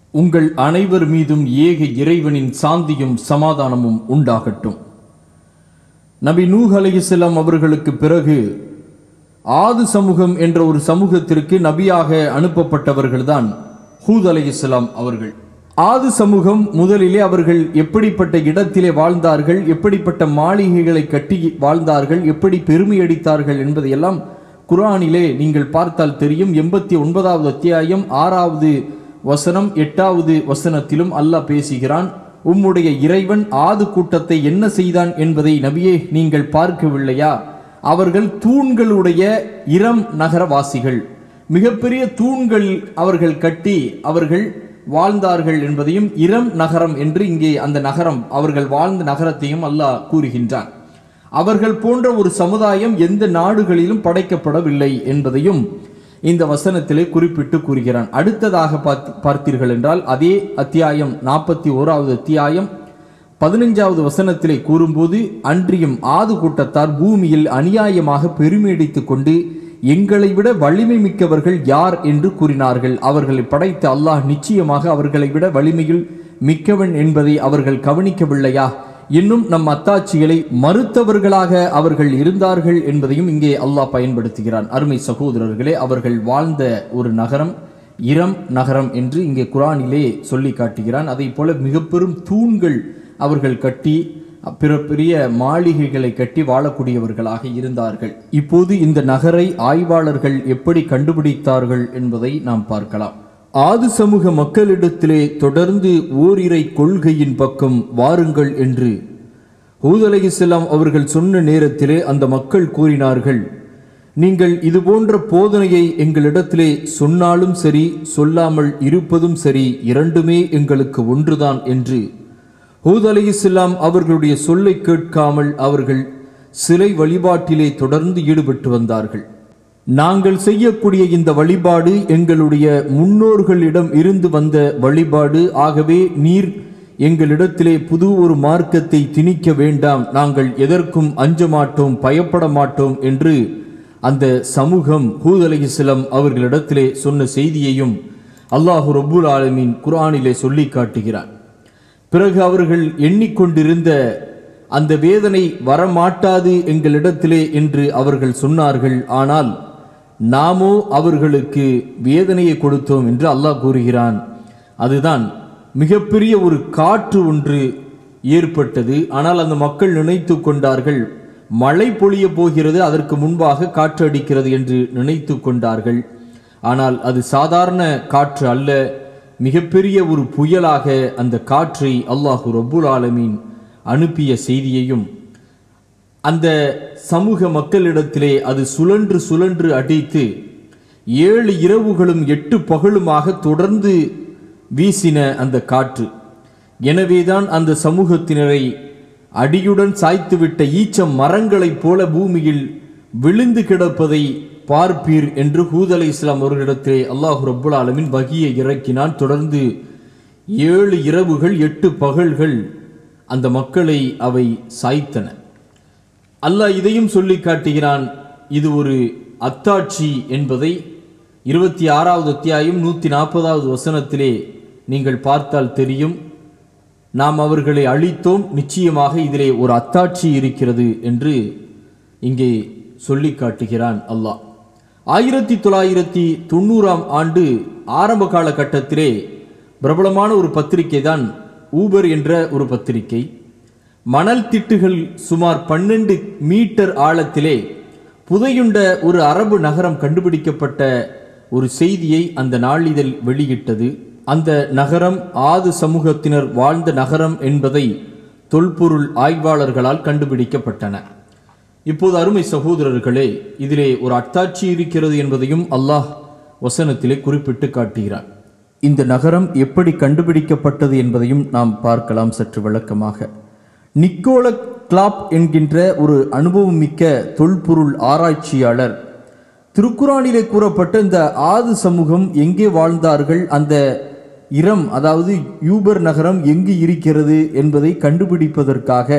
உங்கள் அனைவர் மீதும் ஏக இறைவனின் சாந்தியும் சமாதானமும் உண்டாகட்டும் நபி நூஹ் அலைஹிஸ்ஸலாம் அவர்களுக்கு பிறகு ஆது சமூகம் என்ற ஒரு சமூகத்திற்கு நபியாக அனுப்பப்பட்டவர்கள்தான் ஹூத் அலைஹிஸ்ஸலாம் அவர்கள் ஆது சமூகம் முதலிலே அவர்கள் எப்படிப்பட்ட இடத்திலே வாழ்ந்தார்கள் எப்படிப்பட்ட மாளிகைகளை கட்டி வாழ்ந்தார்கள் எப்படி பெருமை அடித்தார்கள் என்பதையெல்லாம் குர்ஆனிலே நீங்கள் பார்த்தால் தெரியும் எண்பத்தி ஒன்பதாவது அத்தியாயம் ஆறாவது வசனம் எட்டாவது வசனத்திலும் அல்லாஹ் பேசுகிறான் உம்முடைய இறைவன் ஆது கூட்டத்தை என்ன செய்தான் என்பதை நபியே நீங்கள் பார்க்கவில்லையா அவர்கள் தூண்களுடைய இரம் நகரவாசிகள் மிகப்பெரிய தூண்கள் அவர்கள் கட்டி அவர்கள் வாழ்ந்தார்கள் என்பதையும் இரம் நகரம் என்று இங்கே அந்த நகரம் அவர்கள் வாழ்ந்த நகரத்தையும் அல்லாஹ் கூறுகின்றான் அவர்கள் போன்ற ஒரு சமுதாயம் எந்த நாடுகளிலும் படைக்கப்படவில்லை என்பதையும் இந்த வசனத்திலே குறிப்பிட்டு கூறுகிறான் அடுத்ததாக பார்த்து பார்த்தீர்கள் என்றால் அதே அத்தியாயம் நாற்பத்தி ஓராவது அத்தியாயம் பதினைஞ்சாவது வசனத்திலே கூறும்போது அன்றியும் ஆது கூட்டத்தார் பூமியில் அநியாயமாக பெருமையடித்துக் கொண்டு எங்களை விட வலிமை மிக்கவர்கள் யார் என்று கூறினார்கள் அவர்களை படைத்த அல்லாஹ் நிச்சயமாக அவர்களை விட வலிமையில் மிக்கவன் என்பதை அவர்கள் கவனிக்கவில்லையா இன்னும் நம் அத்தாட்சிகளை மறுத்தவர்களாக அவர்கள் இருந்தார்கள் என்பதையும் இங்கே அல்லாஹ் பயன்படுத்துகிறான் அருமை சகோதரர்களே அவர்கள் வாழ்ந்த ஒரு நகரம் இரம் நகரம் என்று இங்கே குரானிலே சொல்லி காட்டுகிறான் அதை போல மிக பெரும் தூண்கள் அவர்கள் கட்டி பிற பெரிய மாளிகைகளை கட்டி வாழக்கூடியவர்களாக இருந்தார்கள் இப்போது இந்த நகரை ஆய்வாளர்கள் எப்படி கண்டுபிடித்தார்கள் என்பதை நாம் பார்க்கலாம் ஆது சமூக மக்களிடத்திலே தொடர்ந்து ஓரிரை கொள்கையின் பக்கம் வாருங்கள் என்று ஹூத் அலைஹிஸ்ஸலாம் அவர்கள் சொன்ன நேரத்திலே அந்த மக்கள் கூறினார்கள் நீங்கள் இது போன்ற போதனையை எங்களிடத்திலே சொன்னாலும் சரி சொல்லாமல் இருப்பதும் சரி இரண்டுமே எங்களுக்கு ஒன்றுதான் என்று ஹூத் அலைஹிஸ்ஸலாம் அவர்களுடைய சொல்லை கேட்காமல் அவர்கள் சிலை வழிபாட்டிலே தொடர்ந்து ஈடுபட்டு வந்தார்கள் நாங்கள் செய்யக்கூடிய இந்த வழிபாடு எங்களுடைய முன்னோர்களிடம் இருந்து வந்த வழிபாடு ஆகவே நீர் எங்களிடத்திலே புது ஒரு மார்க்கத்தை திணிக்க வேண்டாம் நாங்கள் எதற்கும் அஞ்ச மாட்டோம் பயப்பட மாட்டோம் என்று அந்த சமூகம் ஹூத் அலைஹிஸ்ஸலாம் அவர்களிடத்திலே சொன்ன செய்தியையும் அல்லாஹு ரப்புல் ஆலமீன் குர்ஆனிலே சொல்லி காட்டுகிறான் பிறகு அவர்கள் எண்ணிக்கொண்டிருந்த அந்த வேதனை வரமாட்டாது எங்களிடத்திலே என்று அவர்கள் சொன்னார்கள் ஆனால் நாமோ அவர்களுக்கு வேதனையை கொடுத்தோம் என்று அல்லாஹ் கூறுகிறான் அதுதான் மிகப்பெரிய ஒரு காற்று ஒன்று ஏற்பட்டது ஆனால் அந்த மக்கள் நினைத்து கொண்டார்கள் மழை பொழிய போகிறது அதற்கு முன்பாக காற்று அடிக்கிறது என்று நினைத்து கொண்டார்கள் ஆனால் அது சாதாரண காற்று அல்ல மிகப்பெரிய ஒரு புயலாக அந்த காற்றை அல்லாஹு ரப்புல் ஆலமீன் அனுப்பிய செய்தியையும் அந்த சமூக மக்களிடத்திலே அது சுழன்று சுழன்று அடித்து ஏழு இரவுகளும் எட்டு பகலுமாக தொடர்ந்து வீசின அந்த காற்று எனவேதான் அந்த சமூகத்தினரை அடியுடன் சாய்த்துவிட்ட ஈச்ச மரங்களைப் போல பூமியில் விழுந்து கிடப்பதை பார்ப்பீர் என்று ஹூத் அலை இஸ்லாம் அவர்களிடத்திலே அல்லாஹு ரப்புல் ஆலமின் வகியை இறக்கினான் தொடர்ந்து ஏழு இரவுகள் எட்டு பகல்கள் அந்த மக்களை அவை சாய்த்தன அல்லாஹ் இதையும் சொல்லி காட்டுகிறான் இது ஒரு அத்தாட்சி என்பதை இருபத்தி ஆறாவது அத்தியாயம் நூற்றி நாற்பதாவது வசனத்திலே நீங்கள் பார்த்தால் தெரியும் நாம் அவர்களை அழித்தோம் நிச்சயமாக இதிலே ஒரு அத்தாட்சி இருக்கிறது என்று இங்கே சொல்லி காட்டுகிறான் அல்லாஹ் ஆயிரத்தி தொள்ளாயிரத்தி தொண்ணூறாம் ஆண்டு ஆரம்ப காலகட்டத்திலே பிரபலமான ஒரு பத்திரிகை தான் ஊபர் என்ற ஒரு பத்திரிகை மணல் திட்டுகள் சுமார் பன்னெண்டு மீட்டர் ஆழத்திலே புதையுண்ட ஒரு அரபு நகரம் கண்டுபிடிக்கப்பட்ட ஒரு செய்தியை அந்த நாளிதழ் வெளியிட்டது அந்த நகரம் ஆது சமூகத்தினர் வாழ்ந்த நகரம் என்பதை தொல்பொருள் ஆய்வாளர்களால் கண்டுபிடிக்கப்பட்டன இப்போது அருமை சகோதரர்களே இதிலே ஒரு அத்தாட்சி இருக்கிறது என்பதையும் அல்லாஹ் வசனத்திலே குறிப்பிட்டு காட்டுகிறார் இந்த நகரம் எப்படி கண்டுபிடிக்கப்பட்டது என்பதையும் நாம் பார்க்கலாம் சற்று விளக்கமாக நிக்கோல கிளாப் என்கின்ற ஒரு அனுபவம் மிக்க தொல்பொருள் ஆராய்ச்சியாளர் திருக்குறானிலே கூறப்பட்ட இந்த ஆது சமூகம் எங்கே வாழ்ந்தார்கள் அந்த இரம் அதாவது யூபர் நகரம் எங்கு இருக்கிறது என்பதை கண்டுபிடிப்பதற்காக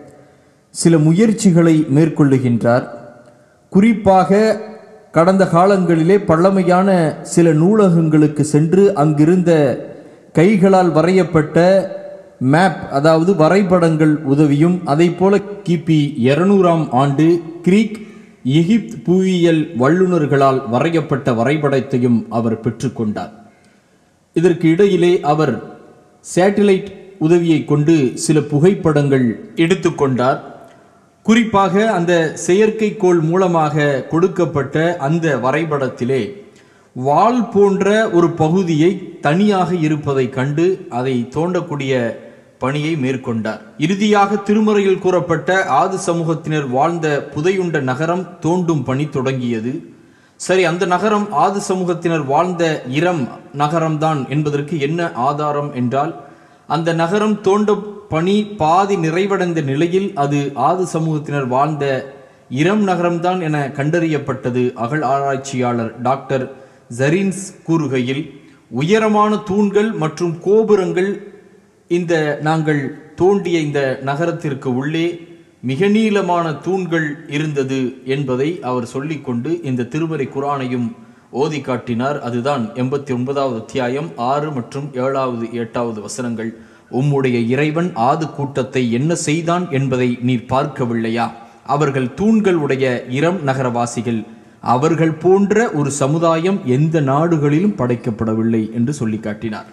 சில முயற்சிகளை மேற்கொள்ளுகின்றார் குறிப்பாக கடந்த காலங்களிலே பழமையான சில நூலகங்களுக்கு சென்று அங்கிருந்த கைகளால் வரையப்பட்ட மேப் அதாவது வரைபடங்கள் உதவியும் அதை போல கிபி இருநூறாம் ஆண்டு கிரீக் எகிப்த் புவியியல் வல்லுநர்களால் வரையப்பட்ட வரைபடத்தையும் அவர் பெற்றுக்கொண்டார் இதற்கு இடையிலே அவர் சேட்டிலைட் உதவியை கொண்டு சில புகைப்படங்கள் எடுத்துக்கொண்டார் குறிப்பாக அந்த செயற்கைக்கோள் மூலமாக கொடுக்கப்பட்ட அந்த வரைபடத்திலே வால் போன்ற ஒரு பகுதியை தனியாக இருப்பதை கண்டு அதை தோண்டக்கூடிய பணியை மேற்கொண்டார் இறுதியாக திருமறையில் கூறப்பட்ட ஆது சமூகத்தினர் வாழ்ந்த புதையுண்ட நகரம் தோண்டும் பணி தொடங்கியது சரி அந்த நகரம் ஆது சமூகத்தினர் வாழ்ந்த இரம் நகரம்தான் என்பதற்கு என்ன ஆதாரம் என்றால் அந்த நகரம் தோண்ட பணி பாதி நிறைவடைந்த நிலையில் அது ஆது சமூகத்தினர் வாழ்ந்த இரம் நகரம்தான் என கண்டறியப்பட்டது அகழ் ஆராய்ச்சியாளர் டாக்டர் ஜரீன்ஸ் கூறுகையில் உயரமான தூண்கள் மற்றும் கோபுரங்கள் இந்த நாங்கள் தோண்டிய இந்த நகரத்திற்கு உள்ளே மிக நீளமான தூண்கள் இருந்தது என்பதை அவர் சொல்லிக்கொண்டு இந்த திருமறை குரானையும் ஓதி காட்டினார் அதுதான் எண்பத்தி ஒன்பதாவது அத்தியாயம் ஆறு மற்றும் ஏழாவது எட்டாவது வசனங்கள் உம்முடைய இறைவன் ஆது கூட்டத்தை என்ன செய்தான் என்பதை நீர் பார்க்கவில்லையா அவர்கள் தூண்கள் உடைய இரம் நகரவாசிகள் அவர்கள் போன்ற ஒரு சமுதாயம் எந்த நாடுகளிலும் படைக்கப்படவில்லை என்று சொல்லி காட்டினார்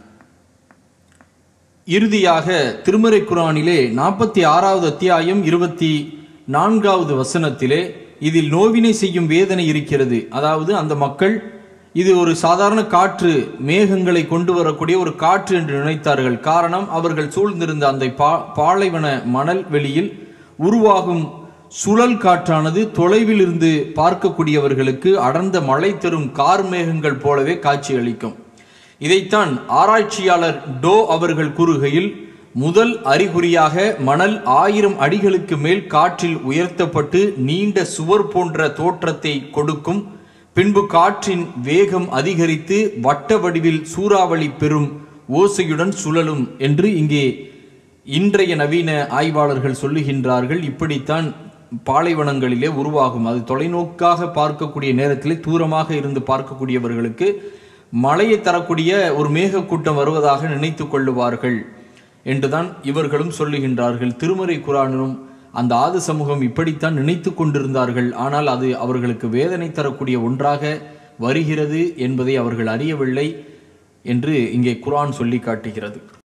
இறுதியாக திருமறை குரானிலே நாற்பத்தி ஆறாவது அத்தியாயம் இருபத்தி நான்காவது வசனத்திலே இதில் நோவினை செய்யும் வேதனை இருக்கிறது அதாவது அந்த மக்கள் இது ஒரு சாதாரண காற்று மேகங்களை கொண்டு வரக்கூடிய ஒரு காற்று என்று நினைத்தார்கள் காரணம் அவர்கள் சூழ்ந்திருந்த அந்த பா பாலைவன மணல் வெளியில் உருவாகும் சுழல் காற்றானது தொலைவில் இருந்து பார்க்கக்கூடியவர்களுக்கு அடர்ந்த மழை தரும் கார் மேகங்கள் போலவே காட்சியளிக்கும் இதைத்தான் ஆராய்ச்சியாளர் டோ அவர்கள் கூறுகையில் முதல் அறிகுறியாக மணல் ஆயிரம் அடிகளுக்கு மேல் காற்றில் உயர்த்தப்பட்டு நீண்ட சுவர் போன்ற தோற்றத்தை கொடுக்கும் பின்பு காற்றின் வேகம் அதிகரித்து வட்ட வடிவில் சூறாவளி பெறும் ஓசையுடன் சுழலும் என்று இங்கே இன்றைய நவீன ஆய்வாளர்கள் சொல்லுகின்றார்கள் இப்படித்தான் பாலைவனங்களிலே உருவாகும் அது தொலைநோக்காக பார்க்கக்கூடிய நேரத்திலே தூரமாக இருந்து பார்க்கக்கூடியவர்களுக்கு மழையை தரக்கூடிய ஒரு மேகக்கூட்டம் வருவதாக நினைத்து கொள்ளுவார்கள் என்றுதான் இவர்களும் சொல்லுகின்றார்கள் திருமறை குரானும் அந்த ஆது சமூகம் இப்படித்தான் நினைத்து கொண்டிருந்தார்கள் ஆனால் அது அவர்களுக்கு வேதனை தரக்கூடிய ஒன்றாக வருகிறது என்பதை அவர்கள் அறியவில்லை என்று இங்கே குரான் சொல்லி காட்டுகிறது